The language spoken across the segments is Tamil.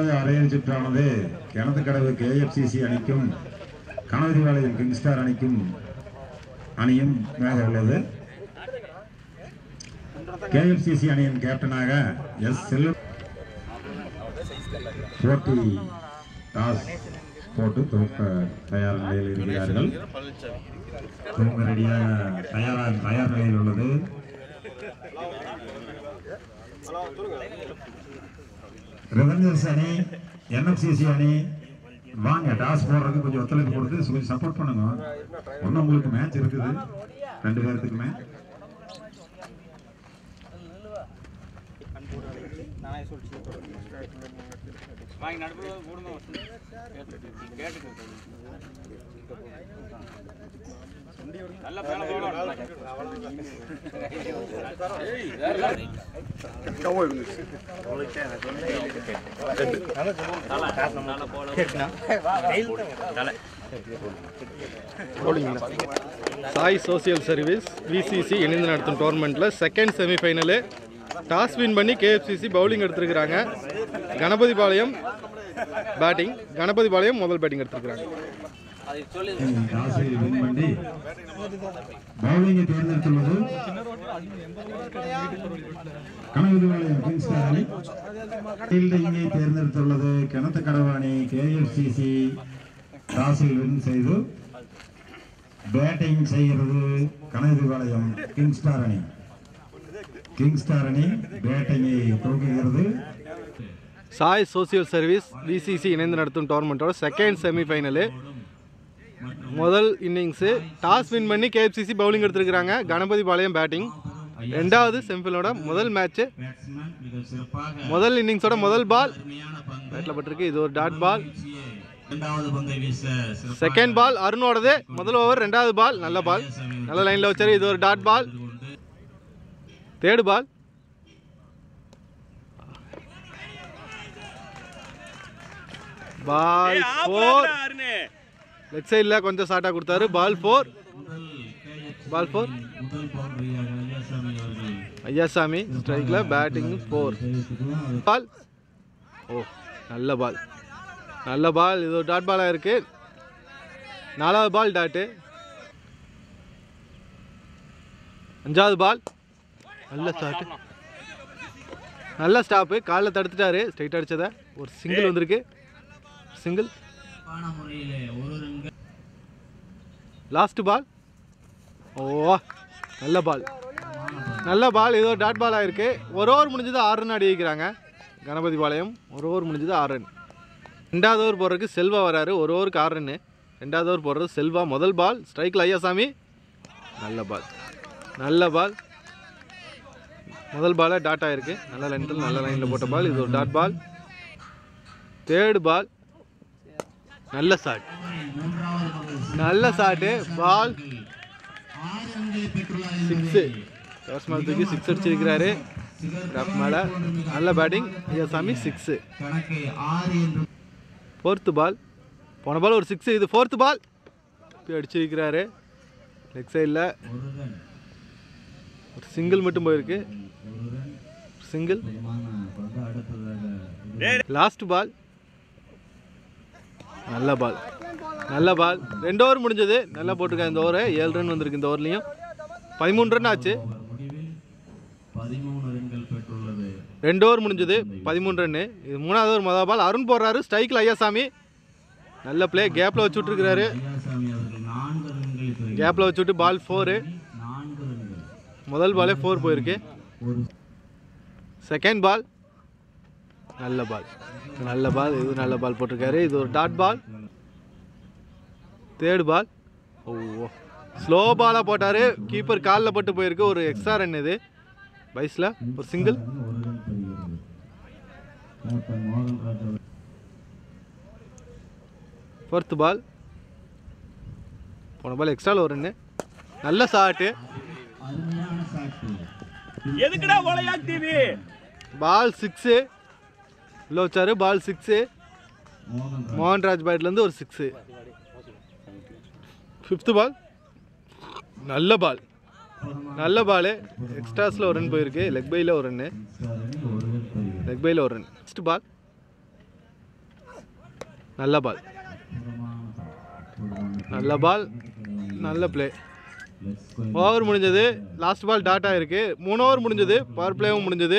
இரண்டாவது அரையிறு சுற்றானது கிணத்துக்கடவு கேஎஃப்சிசி அணிக்கும் கணவதிவாளையம் கிங்ஸ்டார் அணிக்கும் அணியும் மேக உள்ளது கேஎஃப்சிசி அணியின் கேப்டனாக எஸ் செல்வம் போட்டி டாஸ் போட்டு துவக்க தயார் நிலையில் இருக்கிறார்கள் துவங்க ரெடியாக தயாராக தயார் நிலையில் உள்ளது ரெவன்யூஸ் அணி என்எஃப்சிசி அணி வாங்க டாஸ் போடுறதுக்கு கொஞ்சம் ஒத்துழைப்பு கொடுத்து கொஞ்சம் சப்போர்ட் பண்ணுங்க ஒன்றும் உங்களுக்கு மேட்ச் இருக்குது ரெண்டு பேர்த்துக்குமே வாங்கி நடுப்புல போடுங்க கேட்டுக்கு நல்ல மேல சாய் சோசியல் சர்வீஸ் விசிசி இணைந்து நடத்தும் டோர்னமெண்ட்டில் செகண்ட் செமிஃபைனலு டாஸ் வின் பண்ணி கேஎஃப்சிசி பவுலிங் எடுத்திருக்கிறாங்க கணபதிபாளையம் பேட்டிங் கணபதிபாளையம் முதல் பேட்டிங் எடுத்திருக்கிறாங்க டாஸை வின் பண்ணி பவுலிங்கை தேர்ந்தெடுத்துள்ளது கனகதிவாளையம் கிங்ஸ்டார் அணி ஃபீல்டிங்கை தேர்ந்தெடுத்துள்ளது கிணத்து கடவு அணி கேஎஃப்சிசி டாஸில் வின் செய்து பேட்டிங் செய்கிறது கனகதிவாளையம் கிங்ஸ்டார் அணி கிங்ஸ்டார் அணி பேட்டிங்கை துவக்குகிறது சாய் சோசியல் சர்வீஸ் விசிசி இணைந்து நடத்தும் டோர்னமெண்ட்டோட செகண்ட் செமிஃபைனலு முதல் இன்னிங்ஸு டாஸ் வின் பண்ணி கேஎஃப்சிசி பவுலிங் எடுத்திருக்கிறாங்க கணபதிபாளையம் பேட்டிங் ரெண்டாவது செமிஃபைனலோட முதல் மேட்ச்சு முதல் இன்னிங்ஸோட முதல் பால் பேட்டில் பட்டிருக்கு இது ஒரு டாட் பால் செகண்ட் பால் அருணோடது முதல் ஓவர் ரெண்டாவது பால் நல்ல பால் நல்ல லைனில் வச்சாரு இது ஒரு dot ball third ball ball four leg சைடில் கொஞ்சம் ஷார்ட்டாக கொடுத்தாரு ball four ball four Ayyasamy ஸ்ட்ரைக்கில் பேட்டிங் ஃபோர் பால் ஓ நல்ல பால் நல்ல பால் இது ஒரு டாட் பாலாக இருக்கு நாலாவது பால் டாட்டு அஞ்சாவது பால் நல்ல ஸ்டார்ட் நல்ல ஸ்டாப்பு காலில் தடுத்துட்டாரு ஸ்ட்ரைட் அடிச்சதை ஒரு சிங்கிள் வந்திருக்கு சிங்கிள் லாஸ்ட் பால் ஓ நல்ல பால் நல்ல பால் ஏதோ டாட் பால் ஆயிருக்கு ஒரு ஓவர் முடிஞ்சது ஆறு ரன் அடி வைக்கிறாங்க கணபதி பாளையம் ஒரு ஓவர் முடிஞ்சது ஆறு ரன் ரெண்டாவது ஓவர் போடுறதுக்கு செல்வா வராரு ஒரு ஓவருக்கு ஆறு ரன்னு ரெண்டாவது ஓவர் போடுறது செல்வா முதல் பால் ஸ்ட்ரைக்கில் ஐயாசாமி நல்ல பால் நல்ல பால் முதல் பாலே டாட் ஆயிருக்கு நல்ல லைனில் நல்ல லைனில் போட்ட பால் இது ஒரு டாட் பால் தேர்டு பால் நல்ல ஷாட் நல்ல ஷாட்டு பால் சிக்ஸு யோஸ் மேலே தூக்கி சிக்ஸ் அடிச்சிருக்கிறாரு கிராப் மேலே நல்ல batting Ayyasamy six fourth ball போன பால் ஒரு சிக்ஸு இது ஃபோர்த்து பால் இப்போ அடிச்சிருக்கிறாரு லெக் சைடில் ஒரு சிங்கிள் மட்டும் போயிருக்கு சிங்கிள் லாஸ்ட் பால் நல்ல பால் நல்ல பால் ரெண்டு ஓவர் முடிஞ்சது நல்லா போட்டிருக்காங்க இந்த ஓவர் ஏழு ரன் வந்திருக்கு இந்த ஓவர்லையும் பதிமூணு ரன் ஆச்சு ரெண்டு ஓவர் முடிஞ்சது பதிமூணு ரன்னு இது மூணாவது ஓவர் மொதல் பால் அருண் போடுறாரு ஸ்ட்ரைக்கில் ஐயாசாமி நல்ல பிளே கேப்பில் வச்சு விட்ருக்கிறாரு கேப்பில் வச்சு விட்டு பால் ஃபோரு முதல் பாலே ஃபோர் போயிருக்கு செகண்ட் பால் நல்ல பால் நல்ல பால் இது நல்ல பால் போட்டிருக்காரு இது ஒரு dot ball third ball oh slow பாலாக போட்டார் கீப்பர் காலில் பட்டு போயிருக்கு ஒரு எக்ஸ்ட்ரா ரன் இது பைஸில் ஒரு சிங்கிள் ஃபோர்த்து பால் போன பால் எக்ஸ்ட்ராவில் ஒரு ரன்னு நல்ல ஷாட்டு எதுக்குடா ஒலையாக் டிவி பால் சிக்ஸு உள்ள வச்சாரு பால் சிக்ஸு மோகன்ராஜ் பேட்லேருந்து ஒரு சிக்ஸு ஃபிஃப்த்து பால் நல்ல பால் நல்ல பால் எக்ஸ்ட்ராஸில் ஒரு ரன் போயிருக்கு லெக் பையில் ஒரு ரன்னு லெக் பையில் ஒரு ரன் நெக்ஸ்ட் பால் நல்ல பால் நல்ல பால் நல்ல ப்ளே ஓவர் முடிஞ்சது லாஸ்ட் பால் டாட் ஆயிருக்கு மூணு ஓவர் முடிஞ்சது பவர் பிளேவும் முடிஞ்சது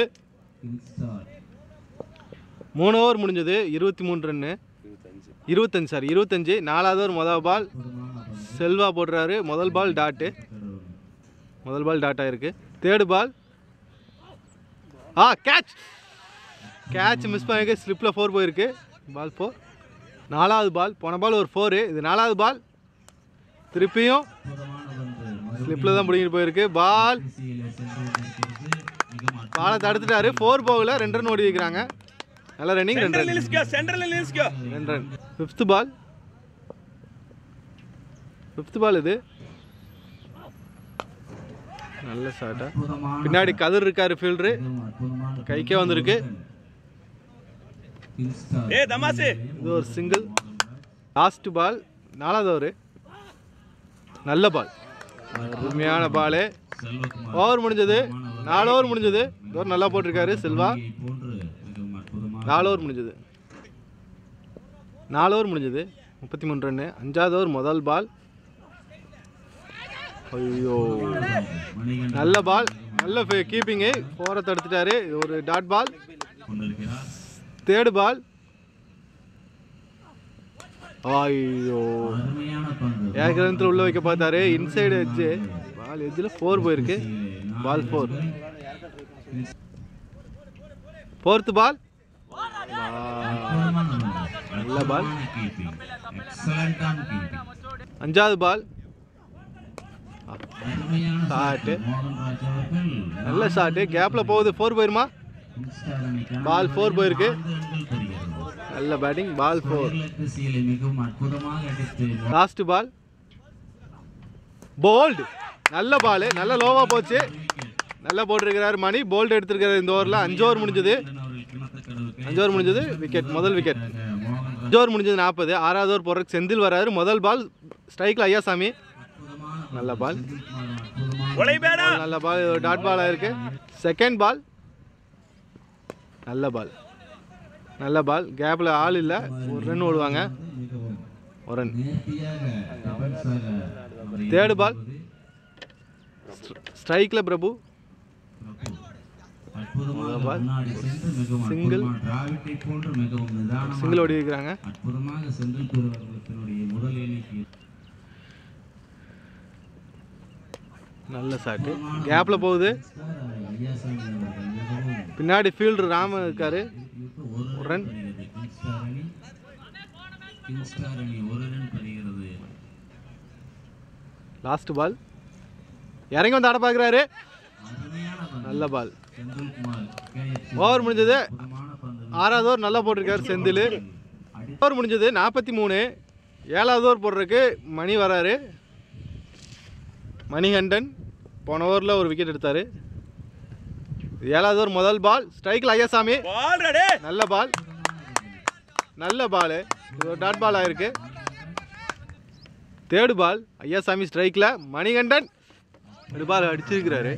மூணு ஓவர் முடிஞ்சது இருபத்தி மூணு ரன்னு இருபத்தஞ்சு சார் இருபத்தஞ்சு நாலாவது ஓவர் முதல் பால் செல்வா போடுறாரு முதல் பால் டாட்டு முதல் பால் டாட் ஆயிருக்கு தேர்டு பால் ஆ கேட்ச் கேட்ச் மிஸ் பண்ணிருக்கு ஸ்லிப்பில் ஃபோர் போயிருக்கு பால் ஃபோர் நாலாவது பால் போன பால் ஒரு ஃபோரு இது நாலாவது பால் திருப்பியும் ஸ்லிப்பில் தான் பிடிங்கிட்டு போயிருக்கு பால் பாலை தடுத்துட்டாரு ஃபோர் போகல ரெண்டு ரன் ஓடி வைக்கிறாங்க நல்லா ரன்னிங் ரெண்டு சென்டர்ல ரன் நில்லுஸ்கோ சென்டர்ல நில்லுஸ்கோ ரெண்டு run fifth ball fifth ball இது நல்ல ஷாட்டா பின்னாடி கதிர் இருக்காரு ஃபீல்டரு கைக்கே வந்திருக்கு ஏய் தமாசு இது ஒரு சிங்கிள் லாஸ்ட் பால் நாலாவது ஓவர் நல்ல பால் அருமையான பாலு ஓவர் முடிஞ்சது நாலு ஓவர் முடிஞ்சது ஒரு நல்லா போட்டிருக்காரு செல்வா நாலு ஓவர் முடிஞ்சது நாலு ஓவர் முடிஞ்சது முப்பத்தி மூணு ரன்னு அஞ்சாவது ஓவர் முதல் பால் ஐயோ நல்ல பால் நல்ல கீப்பிங்கு ஃபோரை தடுத்துட்டாரு இது ஒரு டாட் பால் தேர்டு பால் ஐயோ ஏக்கரத்தில் உள்ள வைக்க பார்த்தாரு இன்சைடு எட்ஜு பால் எட்ஜில் ஃபோர் போயிருக்கு பால் ஃபோர் ஃபோர்த்து பால் நல்ல பால் அஞ்சாவது பால் ஷாட்டு நல்ல ஷாட்டு கேப்பில் போகுது ஃபோர் போயிருமா பால் ஃபோர் போயிருக்கு நல்ல பேட்டிங் பால் ஃபோர் மிகவும் அற்புதமாக அடித்து லாஸ்ட் பால் போல்டு நல்ல பால் நல்ல லோவாக போச்சு நல்லா போட்டிருக்கிறாரு மணி போல்டு எடுத்திருக்கிறாரு இந்த ஓவரில் அஞ்சு ஓவர் முடிஞ்சது அஞ்சு ஓவர் முடிஞ்சது விக்கெட் முதல் விக்கெட் அஞ்சு ஓவர் முடிஞ்சது நாற்பது ஆறாவது ஓவர் போடுறதுக்கு செந்தில் வராரு முதல் பால் ஸ்ட்ரைக்கில் ஐயாசாமி நல்ல பால் ஒளை பேடா நல்ல பால் டாட் பால் ஆயிருக்கு செகண்ட் பால் நல்ல பால் நல்ல பால் கேப்பில் ஆள் இல்லை ஒரு ரன் ஓடுவாங்க ஒரு ரன் தேர்டு பால் ஸ்ட்ரைக்கில் பிரபு அற்புதமாக முன்னாடி சென்று மிகவும் Single. அற்புதமான டிராவிட்டை போன்று மிகவும் நிதானமாக சிங்கிள் ஓடி இருக்கிறாங்க அற்புதமாக செந்தில் பெருவர்கள் தன்னுடைய முதல் எண்ணிக்கை நல்ல சாட்டு கேப்பில் போகுது ஐயாசாமி அவர்கள் மிகவும் பின்னாடி ஃபீல்டர் ராம இருக்காரு ஒரு ஒரு ரன் பெறுகிறது கிங்ஸ்டார் அணி கிங்ஸ்டார் அணி ஒரு ரன் பெறுகிறது லாஸ்ட் பால் இறங்கி வந்து ஆட பார்க்குறாரு அருமையான பந்து நல்ல பால் செந்தில்குமார் கேஎஃப்சி ஓவர் முடிஞ்சது அற்புதமான பந்து ஆறாவது ஓவர் நல்லா போட்டிருக்காரு செந்தில் ஓவர் முடிஞ்சது நாற்பத்தி மூணு ஏழாவது ஓவர் போடுறதுக்கு மணி வராரு மணிகண்டன் போன ஓவரில் ஒரு விக்கெட் எடுத்தார் ஏழாவது ஓவர் முதல் பால் ஸ்ட்ரைக்கில் ஐயாசாமி பால் ரெடி நல்ல பால் நல்ல பால் இது ஒரு டாட் பால் ஆயிருக்கு தேர்டு பால் ஐயாசாமி ஸ்ட்ரைக்கில் மணிகண்டன் ரெண்டு பால் அடிச்சிருக்கிறாரு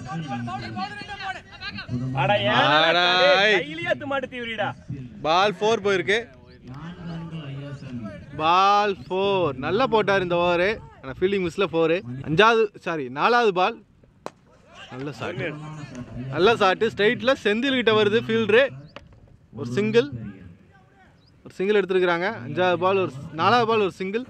அட அடா, ஐ. கையிலேயே மாட்டு தீவிரிடா பால் ஃபோர் போயிருக்கு நான்கு ரன்கள் ஐயாசாமி பால் ஃபோர் நல்லா போட்டார் இந்த ஓவரு ஆனால் ஃபீல்டிங் மிஸ்ஸில் ஃபோரு அஞ்சாவது சாரி நாலாவது பால் நல்ல ஷாட்டு நல்ல ஷாட்டு ஸ்ட்ரைட்டில் செந்தில் கிட்ட வருது ஃபீல்டரு ஒரு சிங்கிள் ஒரு சிங்கிள் எடுத்துருக்குறாங்க அஞ்சாவது பால் ஒரு நாலாவது பால் ஒரு சிங்கிள்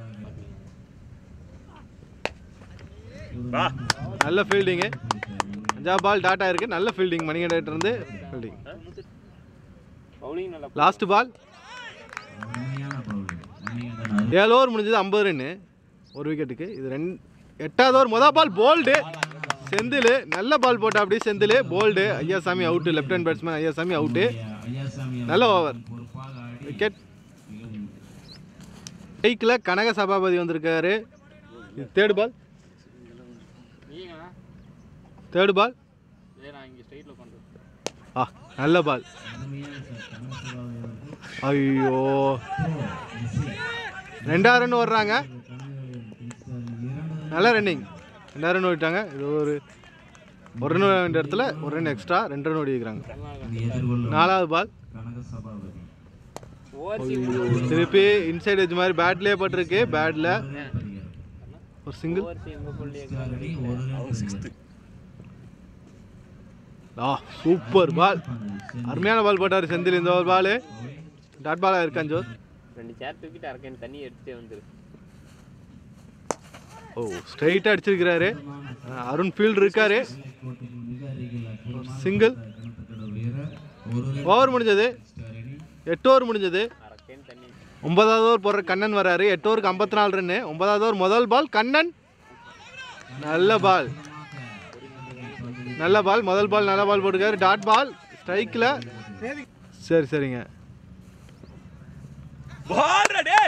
வா நல்ல ஃபீல்டிங்கு அஞ்சாவது பால் டாட்டா இருக்கு நல்ல ஃபீல்டிங் மணிகண்ட இருந்து ஃபீல்டிங் பவுலிங் நல்லா லாஸ்ட் பால் அருமையான பவுலிங் மணிகண்டன் ஏழு ஓவர் முடிஞ்சது ஐம்பது ரன்னு ஒரு விக்கெட்டுக்கு இது ரெண்டு எட்டாவது ஓவர் மொதல் பால் போல்டு செந்தில் நல்ல பால் போட்டா அப்படியே Senthil bowled Ayyasamy out left hand batsman Ayyasamy out Ayyasamy நல்ல ஓவர் பொறுப்பாக ஆடி விக்கெட் மிகவும் பைக்கில் கனக சபாபதி வந்திருக்காரு இது தேர்டு பால் தேர்டு பால் ஆ நல்ல பால் அருமையான சார் கனகசபாபதி அவர்கள் ஐயோ த்ரோ மிஸ்ஸிங் ரெண்டாயிரம் ரன் வர்றாங்க கனகவேலன் கிங்ஸ்டார் இரண்டு நல்ல ரன்னிங் ரெண்டாயிரம் ரன் ஓடிட்டாங்க இது ஒரு ஒரு ரன் வேண்டிய இடத்துல ஒரு ரன் எக்ஸ்ட்ரா ரெண்டு ரன் ஓடி வைக்கிறாங்க அணி எதிர்கொள்ளும் நாலாவது பால் கனகசபாபதி திருப்பி இன்சைட் எஜ் மாதிரி பேட்லேயே பட்டிருக்கு பேட்ல ஒரு சிங்கிள் அணி ஒரு ரன் ஆ சூப்பர் பால் அருமையான பால் போட்டார் செந்தில் இந்த ஒரு பால் டாட் பாலாக இருக்கான் ஜோஸ் ரெண்டு சேர் தூக்கிட்டு அரக்கன் தண்ணி எடுத்துட்டே வந்துரு ஓ ஸ்ட்ரைட்டாக அடிச்சிருக்கிறாரு ஆ, அருண் ஃபீல்டு இருக்காரு கோட்டையின் மிக அருகில் அற்புதமான சிங்கிள் கணத்துக்கட உயர ஒரு ரன் ஓவர் முடிஞ்சது ஸ்டார் அணி எட்டு ஓவர் முடிஞ்சது அரக்கன் தண்ணி ஒன்பதாவது ஓவர் போடுற கண்ணன் வராரு எட்டு ஓவருக்கு ஐம்பத்தி நாலு ரன்னு ஒன்பதாவது ஓவர் முதல் பால் கண்ணன் நல்ல பால் நல்ல பால் முதல் பால் நல்ல பால் போட்டுக்காரு டாட் பால் ஸ்ட்ரைக்கில் சரி சரிங்க பால்ரா டேய்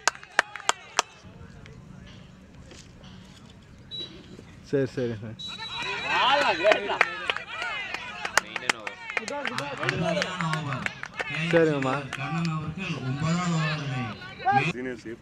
சரி சரி சரி பால்ரா கேட்றா மெயினான ஓவர் அருமையான ஓவர் சரிங்கம்மா கண்ணன் அவர்கள் ஒன்பதாவது ஓவரினை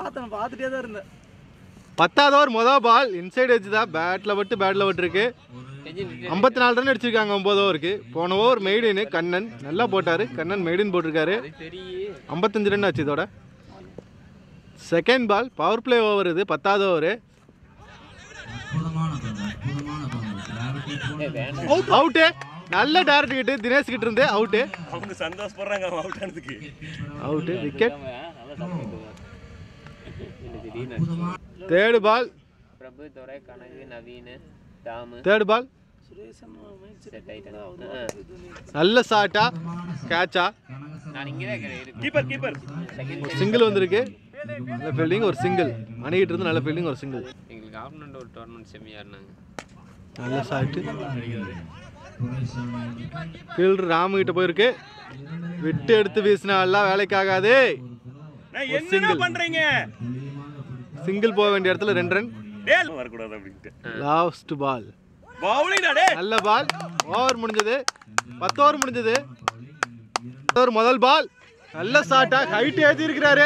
பத்தாவது ஓவர் மொதல் பால் இன்சைட் எட்ஜ் தான் பேட்டில் விட்டு பேட்டில் விட்டுருக்கு ஐம்பத்தி நாலு ரன் அடிச்சிருக்காங்க ஒம்பது ஓவருக்கு போன ஓவர் மெய்டின்னு கண்ணன் நல்லா போட்டார் கண்ணன் மெய்டின் போட்டிருக்காரு தெரியும் ஐம்பத்தஞ்சு ரன் ஆச்சு இதோட second ball power play over இது பத்தாவது ஓவர் அற்புதமான பந்து அற்புதமான பந்து கிராவிட்டி போன்ற அவுட்டு நல்ல டேரக்ட் கிட்ட தினேஷ் கிட்ட இருந்து அவுட்டு அவங்க சந்தோஷப்படுறாங்க அவன் அவுட் ஆனதுக்கு அவுட்டு விக்கெட் நல்லா சாப்பிட்டு திடீர்னு third ball Prabhu Durai Kanagu Naveen Thamu third ball set ஆயிட்டாங்க நல்ல ஷாட்டா கேட்சா நான் இங்கே தான் இருக்கிறேன் கீப்பர் கீப்பர் ஒரு சிங்கிள் வந்திருக்கு நல்ல ஃபீல்டிங் ஒரு சிங்கிள் மணிக்கிட்டு இருந்து நல்ல ஃபீல்டிங் ஒரு சிங்கிள் எங்களுக்கு ஆஃப்டர்நூன் ஒரு டோர்னமெண்ட் செம்மியாக இருந்தாங்க நல்ல ஷாட்டு துரைசாமி அவர்கள் ஃபீல்டர் ராமு கிட்ட போயிருக்கு விட்டு எடுத்து வீசினா எல்லாம் வேலைக்கு ஆகாது என்ன பண்றீங்க சிங்கிள் போக வேண்டிய இடத்துல ரெண்டு ரன் டேல் வரக்கூடாது அப்படின்ட்டு லாஸ்ட் பால் பவுலிங்கடா டே நல்ல பால் ஓவர் முடிஞ்சது பத்து ஓவர் முடிஞ்சது ஓவர் முதல் பால் நல்ல ஷாட்டா ஹைட் ஏற்றி இருக்கிறாரு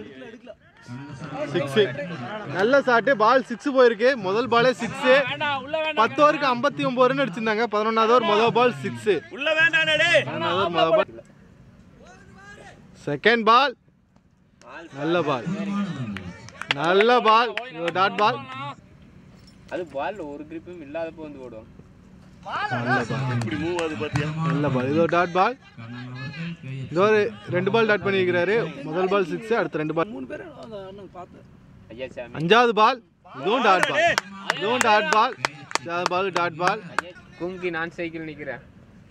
சிக்ஸ் நல்ல ஷாட்டு பால் சிக்ஸ் போயிருக்கு முதல் பாலே சிக்ஸ் பத்து ஓவருக்கு ஐம்பத்தி ஒன்பது ரன் அடிச்சிருந்தாங்க பதினொன்றாவது ஓவர் முதல் பால் சிக்ஸ் உள்ள வேண்டாடா டே பதினொன்றாவது ஓவர் முதல் பால் செகண்ட் பால் நல்ல பால் நல்ல பால் டாட் பால் அது பால் ஒரு கிரிப்பும் இல்லாதப்போ வந்து ஓடும் நல்ல பால் இப்படி மூவ் ஆகுது பாத்தியா நல்ல பால் இது ஒரு டாட் பால் கண்ணன் அவர்கள் கையை இது ஒரு ரெண்டு பால் டாட் பண்ணியிருக்கிறாரு முதல் பால் சிக்ஸ் அடுத்த ரெண்டு பால் ஐயா சாமி அஞ்சாவது பால் இதுவும் டாட் பால் இதுவும் டாட் பால் அஞ்சாவது பால் டாட் பால் கும்கி நான் சைக்கிள் நிக்கிறேன்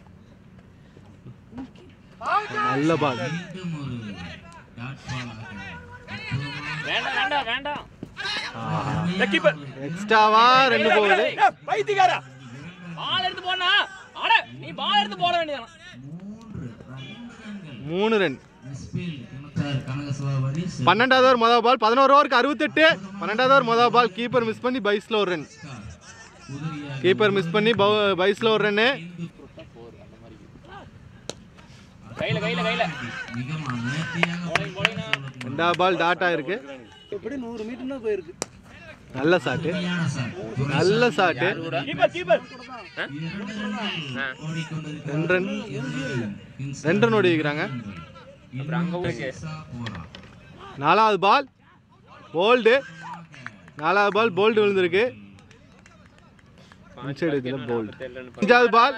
நல்ல பால் மீண்டும் ஒரு டாட் பாலாக அற்புதமான வேண்டாம் வேண்டாம் வேண்டாம் எக்ஸ்ட்ராவா ரெண்டு போகுது பைத்தியக்காரா பால் எடுத்து போனா அட நீ பால் எடுத்து போட வேண்டியதான மூன்று ரன்கள் மூணு ரன் மிஸ்பீல்ட் கிணத்தார் கனகசபாபதி பன்னெண்டாவது ஓவர் மொதல் பால் பதினோரு ஓவருக்கு அறுபத்தெட்டு பன்னெண்டாவது ஓவர் மொதல் பால் கீப்பர் மிஸ் பண்ணி பைஸில் ஒரு ரன் உதவியாக கீப்பர் மிஸ் பண்ணி பைஸில் ஒரு ரன்னு கையில கையில கையில மிக நேர்த்தியாக ரெண்டாவது பால் டாட் ஆயிருக்கு நல்ல ஷாட்டு நல்ல ஷாட்டு கீப்பர் கீப்பர் ஓடிக்கொண்டிருக்கிறார் ரெண்டு ரன் ரெண்டு ரன் ஓடி வைக்கிறாங்க அப்புறம் அங்க ஊருக்கு போரா நாலாவது பால் போல்டு நாலாவது பால் போல்டு விழுந்திருக்கு இன்சைடு இதில் போல்டு அஞ்சாவது பால்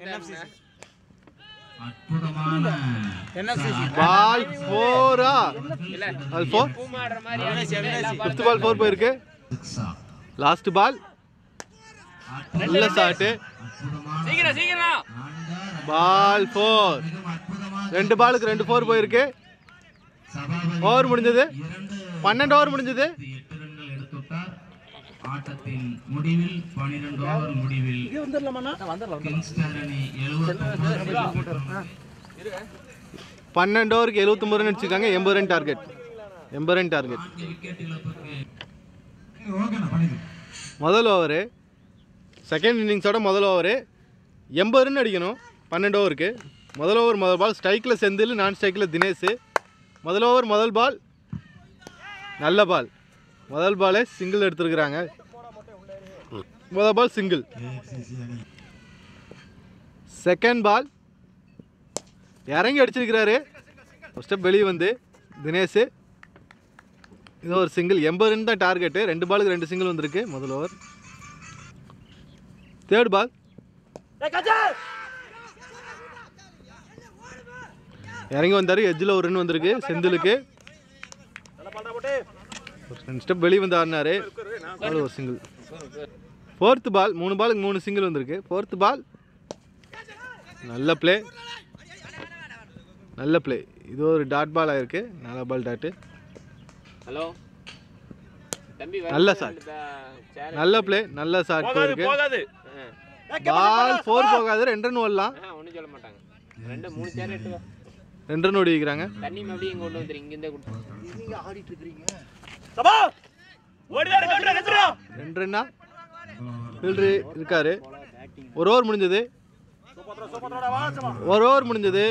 அற்புதமான பால் ஃபோரா பால் ஃபோர் பூமாடுற மாதிரி ஃபிஃப்த் பால் ஃபோர் போயிருக்கு சிக்ஸா லாஸ்ட் பால் நல்ல ஷாட்டு அற்புதமான சீக்கிரம் சீக்கிரம் நான்கார் பால் ஃபோர் மிகவும் அற்புதமாக ரெண்டு பாலுக்கு ரெண்டு ஃபோர் போயிருக்கு சபாபதி ஓவர் முடிஞ்சது இரண்டு பன்னெண்டு ஓவர் முடிஞ்சது எட்டு ரன்கள் எடுத்துட்டார் ஆட்டத்தின் முடிவில் பனிரெண்டு ஓவர் முடிவில் கிங்ஸ்டர் அணி எழுபத்தி பன்னெண்டு ஓவருக்கு எழுபத்தொம்பது ரன் அடிச்சிருக்காங்க எண்பது ரன் டார்கெட் எண்பது ரன் டார்கெட் விக்கெட் இழப்புக்கு ஓகேண்ணா பண்ணிடு முதல் ஓவரு செகண்ட் இன்னிங்ஸோட முதல் ஓவரு எண்பது ரன் அடிக்கணும் பன்னெண்டு ஓவருக்கு முதல் ஓவர் முதல் பால் ஸ்ட்ரைக்கில் செந்தில் நான் ஸ்ட்ரைக்கில் தினேஷ் முதல் ஓவர் முதல் பால் நல்ல பால் முதல் பாலே சிங்கிள் எடுத்துருக்குறாங்க முதல் பால் சிங்கிள் ஏஎக்சிசி அணி செகண்ட் பால் இறங்கி அடிச்சிருக்கிறாரு ஒரு ஸ்டெப் வெளியே வந்து தினேஷ் இது ஒரு சிங்கிள் எண்பது ரன் தான் டார்கெட்டு ரெண்டு பாலுக்கு ரெண்டு சிங்கிள் வந்திருக்கு முதல் ஓவர் தேர்ட் பால் இறங்கி வந்தார் எஜ்ஜில் ஒரு ரன் வந்திருக்கு செந்திலுக்கு ஒரு ரெண்டு ஸ்டெப் வெளியே வந்து ஆடினாரு அது ஒரு சிங்கிள் ஃபோர்த்து பால் மூணு பாலுக்கு மூணு சிங்கிள் வந்திருக்கு ஃபோர்த்து பால் நல்ல ப்ளே நல்ல ப்ளே இது ஒரு டாட் பால் ஆயிருக்கு நல்ல பால் டாட்டு ஹலோ தம்பி நல்ல shot. நல்ல ப்ளே நல்ல ஷாட் போயிருக்கு போகாது பால் ஃபோர் போகாது ரெண்டு ரன் ஓடலாம் ஒன்றும் சொல்ல மாட்டாங்க ரெண்டு மூணு சேர் எட்டு வா. ரெண்டு ரன் ஓடிக்கிறாங்க தண்ணி மறுபடியும் இங்கே கொண்டு வந்துரு இங்கேருந்தே கொடுத்து சபா ஓடிதாரு கட்டுறா கட்டுறா ரெண்டு ரன்னா ஃபீல்டரு இருக்காரு ஒரு ஓவர் முடிஞ்சது ஒரு ஓவர் முடிஞ்சது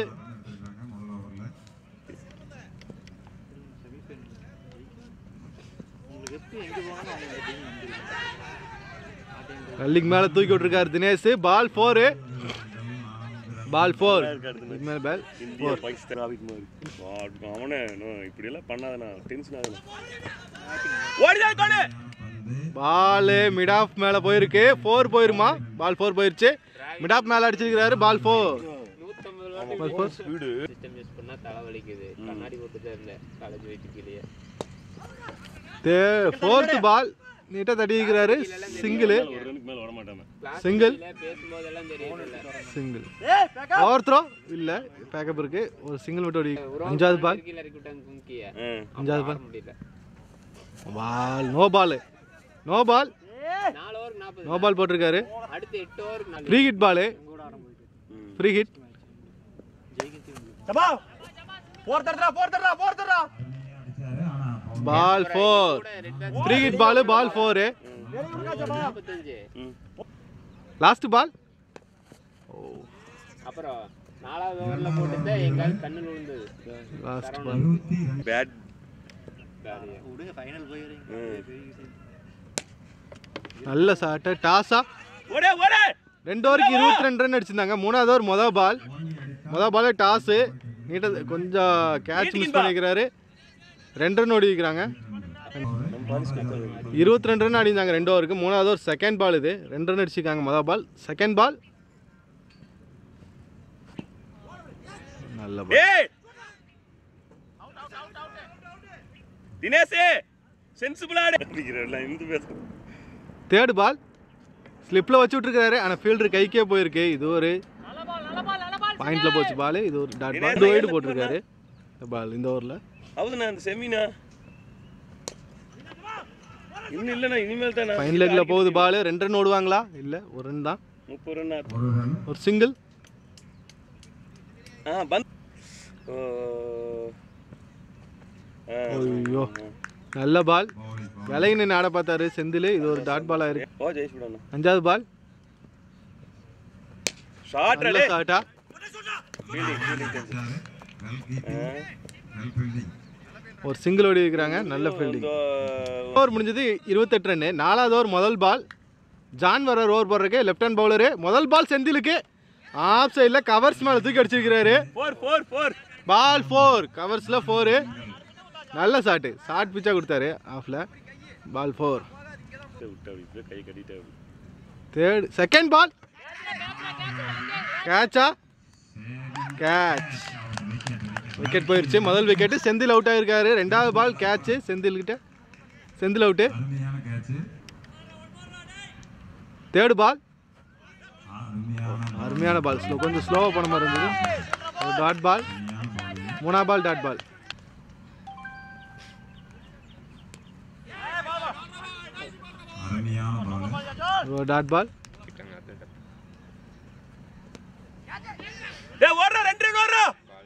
கல்லிக்கு மேலே தூக்கி விட்டுருக்காரு Dinesh ball four ball four மேலே பால் இந்தியா பாகிஸ்தான் ஆவிக்கு மாதிரி அவனே இப்படி எல்லாம் பண்ணாதண்ணா டென்ஷன் ஆகுது ஓடிதாரு கோடு பால் மிட் ஆஃப் மேலே போயிருக்கு ஃபோர் போயிருமா பால் ஃபோர் போயிருச்சு மிட் ஆஃப் மேலே அடிச்சிருக்கிறாரு பால் ஃபோர் நூற்றம்பது பால் ஃபோர் சிஸ்டம் யூஸ் பண்ணால் தலை வலிக்குது கண்ணாடி போட்டு தான் இருந்தேன் காலேஜ் வெயிட்டுக்கிலேயே தே ஃபோர்த்து பால் நீட்டாக தட்டிக்கிறாரு சிங்கிள் ஒரு ரனுக்கு மேல வர மாட்டாம Single. பேசும்போதெல்லாம் தெரியல சிங்கிள் ஓவர் த்ரோ இல்லை பேக்கப் இருக்கு ஒரு சிங்கிள் மட்டும் ஓடி அஞ்சாவது பால் கீழே இறக்கி விட்டாங்க கும்கிய அஞ்சாவது பால் முடியல ball no ball no ball நாலு ஓவருக்கு நாற்பது நோ பால் போட்டிருக்காரு அடுத்து எட்டு ஓவருக்கு நாலு free hit ball free hit சபா போர் தடுறா போர் தடுறா போர் தடுறா ball four free hit ball ball four நாற்பத்தஞ்சு லாஸ்ட் பால் அப்புறம் நாலாவது ஓவரில் போட்டு எங்காவது கண்ணில் விழுந்தது லாஸ்ட் பால் பேட் நல்ல சாட்டை டாஸா ஓடே ஓடே ரெண்டு ஓவருக்கு இருபத்தி ரெண்டு ரன் அடிச்சிருந்தாங்க மூணாவது ஓவர் மொதல் பால் மொதல் பால் டாஸு நீட்டாக கொஞ்சம் கேட்ச் மிஸ் பண்ணிக்கிறாரு ரெண்டு ரன் ஓடிக்கிறாங்க இருபத்தி ரெண்டு ரன் அடிந்தாங்க ரெண்டு ஓவருக்கு மூணாவது ஓவர் செகண்ட் பால் இது ரெண்டு ரன் அடிச்சிருக்காங்க மொதல் பால் செகண்ட் பால் நல்ல பால் ஏய் தினேஷ் சென்சிபிள் ஆடு எல்லாம் இந்த பேச தேர்ட் பால் ஸ்லிப்பில் வச்சு விட்ருக்காரு ஆனால் ஃபீல்டர் கைக்கே போயிருக்கு இது ஒரு பாயிண்டில் போச்சு பால் இது ஒரு டாட் பால் வைடு போட்டிருக்காரு இந்த பால் இந்த ஓவரில் அவுதுண்ணா அந்த செமினா இன்னும் இல்லைண்ணா இனிமேல் தான் ஃபைன் லெக்கில் போகுது பால் ரெண்டு ரன் ஓடுவாங்களா இல்லை ஒரு ரன் தான் முப்பது ரன் ஒரு ரன் ஒரு சிங்கிள் ஆ பந்த் ஓ. ஆ, ஐயோ நல்ல பால் விலகி நின்று ஆட பார்த்தாரு செந்தில் இது ஒரு டாட் பாலாக இருக்கு ஓ ஜெயிச்சு விடண்ணா அஞ்சாவது பால் ஷார்ட் நல்ல ஷாட்டா fielding fielding well keeping well fielding ஒரு சிங்கிள் ஓடி இருக்கிறாங்க நல்ல ஃபீல்டிங் ஓவர் முடிஞ்சது இருபத்தெட்டு ரன்னு நாலாவது ஓவர் முதல் பால் ஜான் வர்றார் ஓவர் போடுறதுக்கு லெஃப்ட் ஹேண்ட் பவுலரு முதல் பால் செந்திலுக்கு ஆஃப் சைடில் கவர்ஸ் மேலே தூக்கி அடிச்சிருக்கிறாரு four four four ball four கவர்ஸில் ஃபோரு நல்ல ஷாட்டு ஷார்ட் பிச்சாக கொடுத்தாரு ஆஃபில் பால் ஃபோர் விட்டு அப்படி இப்படியே கை கட்டிட்டு அப்படி. தேர்ட் செகண்ட் பால் கேட்சா கேட்ச் விக்கெட் போயிருச்சு முதல் விக்கெட்டு செந்தில் அவுட் ஆயிருக்காரு ரெண்டாவது பால் கேட்ச் செந்தில் கிட்ட செந்தில் அவுட்டு அருமையான கேட்ச் தேர்டு பால் அருமையான அருமையான பால் ஸ்லோ கொஞ்சம் ஸ்லோவாக போன மாதிரி இருந்தது ஒரு டாட் பால் மூணாவது பால் டாட் பால் அருமையான பால் ஒரு டாட் பால் டேய் ஓடுறா ரெண்டு ரன் ஓடுறா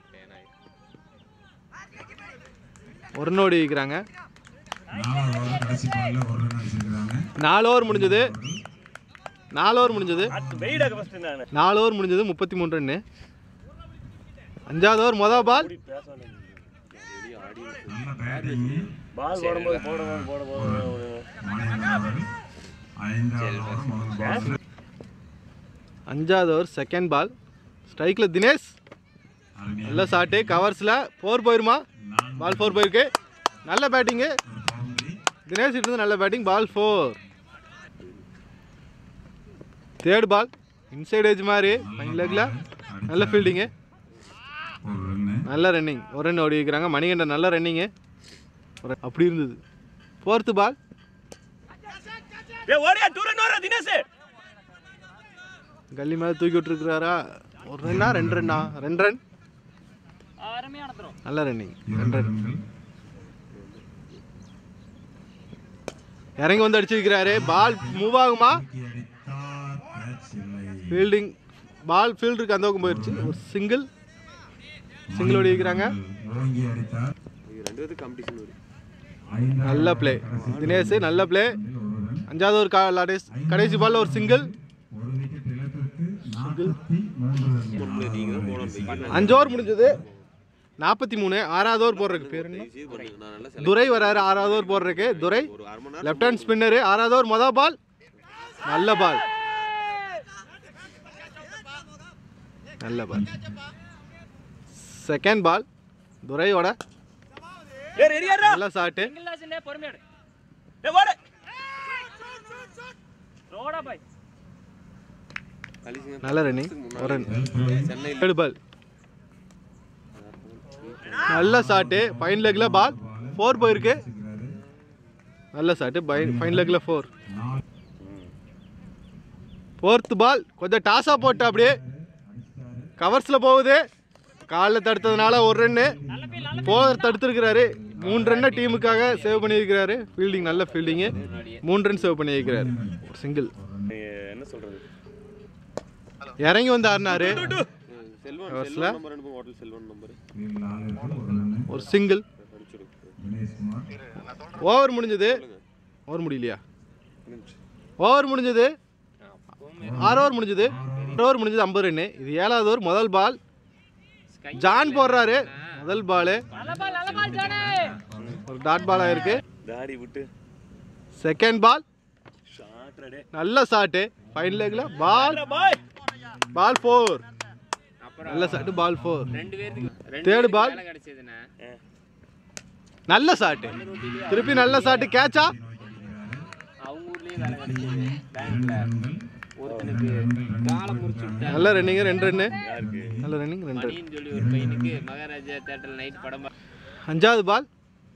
ஒரு நோடி வைக்கிறாங்க நாலாவது ஓவர் கடைசி பால்ல ஒரு ரன் அடிச்சிருக்காங்க நாலு ஓவர் முடிஞ்சது நாலு ஓவர் முடிஞ்சது வெயிடாக ஃபர்ஸ்ட் நான் நாலு ஓவர் முடிஞ்சது முப்பத்தி மூணு ரன்னு அஞ்சாவது ஓவர் மொதல் பால் நல்ல பேட்டிங் பால் போடும்போது போடுவோம் போட போட மணியன் ஐந்தாவது ஓவர் முதல் பால் அஞ்சாவது ஓவர் செகண்ட் பால் ஸ்ட்ரைக்கில் தினேஷ் நல்ல ஷாட்டு கவர்ஸில் ஃபோர் போயிருமா பால் ஃபோர் போயிருக்கு நல்ல பேட்டிங்கு தினேஷ் இருந்து நல்ல batting ball four third ball inside edge மாதிரி ஃபைன் லெக்கில் நல்ல ஃபீல்டிங்கு ஒரு ரன்னு நல்ல ரன்னிங் ஒரு ரன் ஓடி வைக்கிறாங்க மணிகண்டன் நல்ல ரன்னிங்கு ஒரு அப்படி இருந்தது ஃபோர்த்து பால் ஏ ஓடியா டூ ரன் வர தினேஷ் கல்லி மேலே தூக்கி விட்டுருக்குறாரா ஒரு ரன்னா ரெண்டு ரன்னா ரெண்டு ரன் அருமையான த்ரோ நல்ல ரன்னிங் இரண்டு ரன்கள் இறங்கி வந்து அடிச்சிருக்கிறாரு பால் மூவ் ஆகுமா தூக்கி அடித்தார் கேட்ச் இல்லை ஃபீல்டிங் பால் ஃபீல்டருக்கு அந்த பக்கம் போயிடுச்சு ஒரு சிங்கிள் சிங்கிள் ஓடி வைக்கிறாங்க ஓங்கி அடித்தார் நல்ல ப்ளே தினேஷ் நல்ல ப்ளே ஒரு ரன் அஞ்சாவது ஒரு கா- லாடேஸ் கடைசி பால்ல ஒரு சிங்கிள் ஒரு விக்கெட் இழப்பிற்கு நாற்பத்தி மூன்று ரன்கள் அஞ்சு ஓவர் முடிஞ்சது நாற்பத்தி மூணு ஆறாவது ஓவர் போடுறதுக்கு பேர் என்ன துரை வராரு ஆறாவது ஓவர் போடுறதுக்கு துரை லெஃப்ட் ஹேண்ட் ஸ்பின்னரு ஆறாவது ஓவர் மொதல் பால் நல்ல பால் நல்ல பால் செகண்ட் பால் துரையோட ஏ ரெடியாடா நல்ல ஷாட்டு சிங்கிள் சின்ன பொறுமையாடு ஏ ஓடு ரோடா பாய் நல்ல ரன்னிங் ஒரு ரன் தேர்ட் பால் நல்ல ஷாட்டு ஃபைன் லெக்ல பால் ஃபோர் போயிருக்கு நல்ல ஷாட்டு ஃபைன் லெக்ல ஃபோர் ஃபோர்த் பால் கொஞ்சம் டாஸாக போட்டு அப்படியே கவர்ஸில் போகுது காலில் தடுத்ததுனால ஒரு ரன்னு ஃபோர் தடுத்துருக்கிறாரு மூணு ரன்னை டீமுக்காக சேவ் பண்ணியிருக்கிறாரு ஃபீல்டிங் நல்ல ஃபீல்டிங்கு மூணு ரன் சேவ் பண்ணியிருக்கிறாரு ஒரு சிங்கிள் நீ என்ன சொல்றது இறங்கி வந்து ஆடினாரு கவர்ஸில் ஒரு சிங்கிள் ஓவர் முடிஞ்சது ஓவர் முடியலையா ஓவர் முடிஞ்சது ஆறு ஓவர் முடிஞ்சது ஆறு ஓவர் முடிஞ்சது ஐம்பது ரன்னு இது ஏழாவது ஓவர் முதல் பால் ஜான் போடுறாரு முதல் பால் நல்ல பால் நல்ல பால் ஜானே ஒரு டாட் பால் ஆயிருக்கு தாடி விட்டு செகண்ட் பால் ஷாட் ரெடே நல்ல ஷாட்டு ஃபைன் லெக்ல பால் பாய் பால் ஃபோர் நல்ல ஷாட்டு பால் ஃபோர் ரெண்டு பேருக்கு தேர்ட் பால் வேலை கிடைச்சதுண்ணே நல்ல ஷாட்டு திருப்பி நல்ல ஷாட்டு கேட்சா அவங்க ஊர்லயே வேலை கிடைச்சது பேங்க்ல ஒருத்தனுக்கு காலை முறிச்சு விட்டாங்க நல்ல ரன்னிங் ரெண்டு ரன்னு நல்ல ரன்னிங் ரெண்டு ரன் மணின்னு சொல்லி ஒரு பையனுக்கு மகாராஜா தேட்டர் நைட் படம் பா- அஞ்சாவது பால்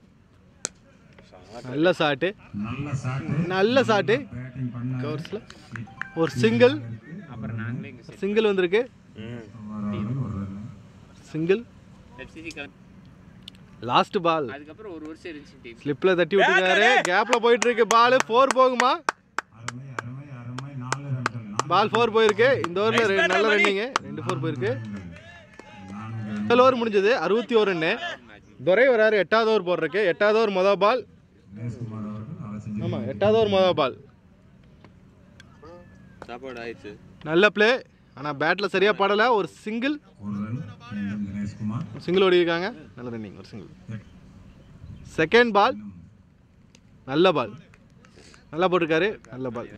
நல்ல ஷாட்டு நல்ல சாட்டு நல்ல ஷாட்டு பேட்டிங் பண்ண கவர்ஸில் ஒரு சிங்கிள் அப்புறம் நாங்களே இங்கே சிங்கிள் வந்திருக்கு ஒரு ரன் சிங்கிள் வெப்சிரி லாஸ்ட் பால் அதுக்கப்புறம் ஒரு வருஷம் இருந்துச்சு டீம் ஸ்லிப்பில் தட்டி விட்டுருக்காரு கேப்பில் போயிட்டு இருக்கு பால் ஃபோர் போகுமா அருமை அருமை அருமை நாலு ரன்கள் நான்கு பால் ஃபோர் போயிருக்கு இந்த ஓவரில் நல்ல ரன்னிங்கு ரெண்டு ஃபோர் போயிருக்கு நான்கு முதல் ஓவர் முடிஞ்சது அறுபத்தி ஒரு ரன்னு துரை வராரு எட்டாவது ஓவர் போடுறதுக்கு எட்டாவது ஓவர் மொதல் பால் தினேஷ்குமார் அவர்கள் அவர் செஞ்சு ஆமாம் எட்டாவது ஓவர் மொதல் பால் சாப்பாடு ஆயிடுச்சு நல்ல ப்ளே ஆனால் பேட்டில் சரியாக படலை ஒரு சிங்கிள் ஒரு ரன் மீண்டும் தினேஷ்குமார் ஒரு சிங்கிள் ஓடிருக்காங்க நல்ல ரன்னிங் ஒரு சிங்கிள் செகண்ட் பால் நல்ல பால் நல்லா போட்டிருக்காரு நல்ல பால்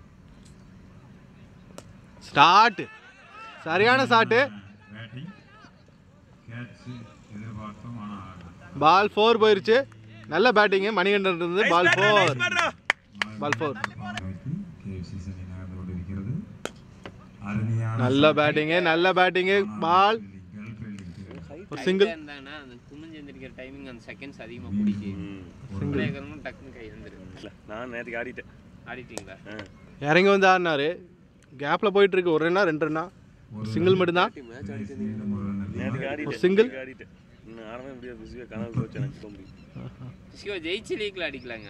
ஸ்டார்ட் சரியான ஷாட்டு பேட்டிங் கேட்ச் எதிர்பார்த்தோம் ஆனால் பால் ஃபோர் போயிருச்சு நல்ல பேட்டிங்கு மணிகண்டன் இருந்து ball four ball four KFC அணி நடந்து கொண்டிருக்கிறது அருமையான நல்ல பேட்டிங்கு நல்ல batting ball fielding, well fielding. ஒரு சிங்கிள் இருந்தாங்கன்னா அந்த குமிஞ்சு எந்திரிக்கிற டைமிங் அந்த செகண்ட்ஸ் அதிகமாக பிடிச்சி சிங்கிள் டக்குன்னு கை வந்துருக்கு இல்ல நான் நேற்றுக்கு ஆடிட்டேன் ஆடிட்டீங்களா ஆ. இறங்கி வந்து ஆடினாரு கேப்பில் போயிட்டு இருக்கு ஒரு ரன்னா ரெண்டு ரன்னா சிங்கிள் மட்டும்தான் மீண்டும் ஒரு run. நேற்றுக்கு ஆடிட்டேன் single? நேத்துக்கு ஆடிட்டேன் இன்னும் ஆடவே முடியாது பிஸியாக கனவு கோச்சு எனக்கு போக முடியும் சிவா ஜெயிச்சு லீக்ல அடிக்கலாங்க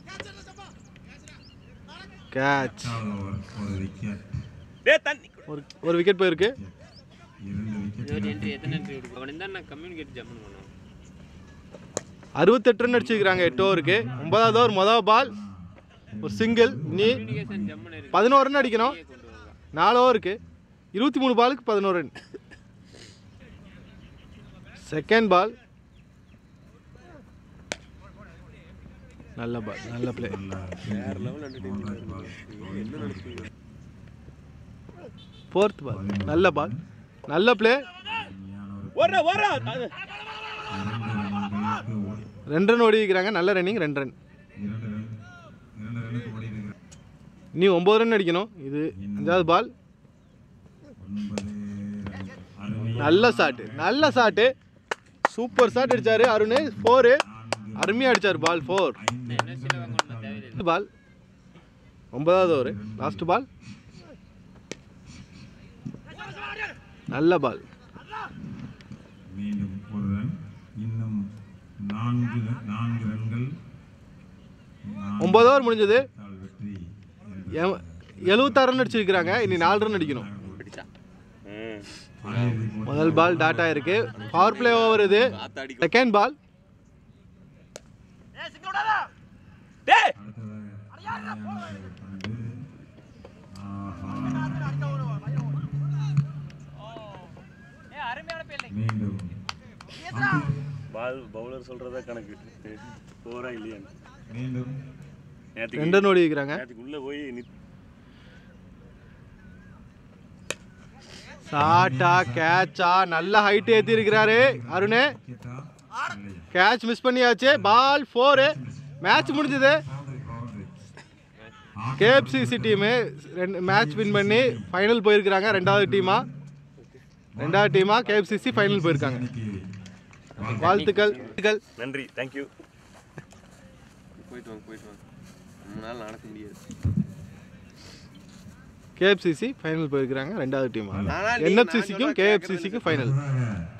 கேட்ச் எட்டாவது over, ஒரு விக்கெட் டே தண்ணி ஒரு ஒரு விக்கெட் போயிருக்கு இரண்டு விக்கெட் இருபது என்ட்ரி எத்தனை என்ட்ரி இருக்கு அவன் தான் நான் கம்யூனிகேட் ஜம்முன்னு பண்ணுவேன் அறுபத்தெட்டு ரன் அடிச்சிருக்கிறாங்க எட்டு ஓவருக்கு ஒன்பதாவது ஓவர் மொதல் பால் ஒரு சிங்கிள் நீ கம்யூனிகேஷன் ஜம்முன்னு இருக்கு பதினோரு ரன் அடிக்கணும் கொண்டு வருவாங்க நாலு ஓவருக்கு இருபத்தி மூணு பாலுக்கு பதினோரு ரன் செகண்ட் பால் நல்ல பால் நல்ல பிளே ஃபோர்த் பால் நல்ல பால் நல்ல பிளே ஓடுறா ஓடுறா அது இரண்டு ரன்களுக்கு ஓடி ரெண்டு ரன் ஓடி இருக்கிறாங்க நல்ல ரன்னிங் ரெண்டு ரன் இரண்டு ரன் இரண்டு ரன்னுக்கு ஓடி இருக்கிறார் நீ ஒம்பது ரன் அடிக்கணும் இது அஞ்சாவது பால் ஒன்பது ரன் அருமை நல்ல ஷாட்டு நல்ல ஷாட்டு சூப்பர் ஷாட் அடிச்சாரு அருண் ஃபோரு அருமையாக அடிச்சார் பால் ஃபோர் பால் ஒன்பதாவது ஓவர் லாஸ்ட் பால் நல்ல பால் மீண்டும் ஒரு ரன் இன்னும் நான்கு நான்கு ரன்கள் நான்கு ஒன்பது ஓவர் முடிஞ்சது தால் வெற்றி எ- எழுபத்தாறு ரன் அடிச்சிருக்கிறாங்க இனி நாலு ரன் அடிக்கணும் ம் அரையிறுதி போட்டி முதல் பால் டாட்டா இருக்கு பவர் பிளே ஓவர் இது செகண்ட் பால் டேய் அடுத்ததாக பந்து ஆஹா மீண்டும் பால் பவுலர் சொல்றதா கணக்கு போறா இல்லையான்னு மீண்டும் நேற்றுக்கு ரெண்டு ரன் ஓடி இருக்கிறாங்க நேற்றுக்கு உள்ள போய் நித் ஷாட்டா கேட்சா நல்ல ஹைட் ஏற்றி இருக்கிறாரு அருண் கேட்டா இல்லையா கேட்ச் மிஸ் பண்ணியாச்சு பால் ஃபோரு மேட்ச் முடிஞ்சது பவுண்டரி பவுண்டரி கேஎஃப்சிசி டீமு ரெண்டு மேட்ச் வின் பண்ணி ஃபைனல் போயிருக்கிறாங்க ரெண்டாவது டீமா ரெண்டாவது டீமா கேஎஃப்சிசி ஃபைனல் போயிருக்காங்க இன்னைக்கு வாழ்த்துக்கள் வாழ்த்துக்கள் நன்றி தேங்க்யூ போயிட்டு வாங்க போயிட்டு வாங்க நம்மளால நடக்க முடியாது கேஎஃப்சிசி ஃபைனல் போயிருக்கிறாங்க ரெண்டாவது டீமா ஆனா நீ- என்எஃப்சிசிக்கும் நான் கேஎஃப்சிசிக்கும் ஃபைனல் அடுத்ததாக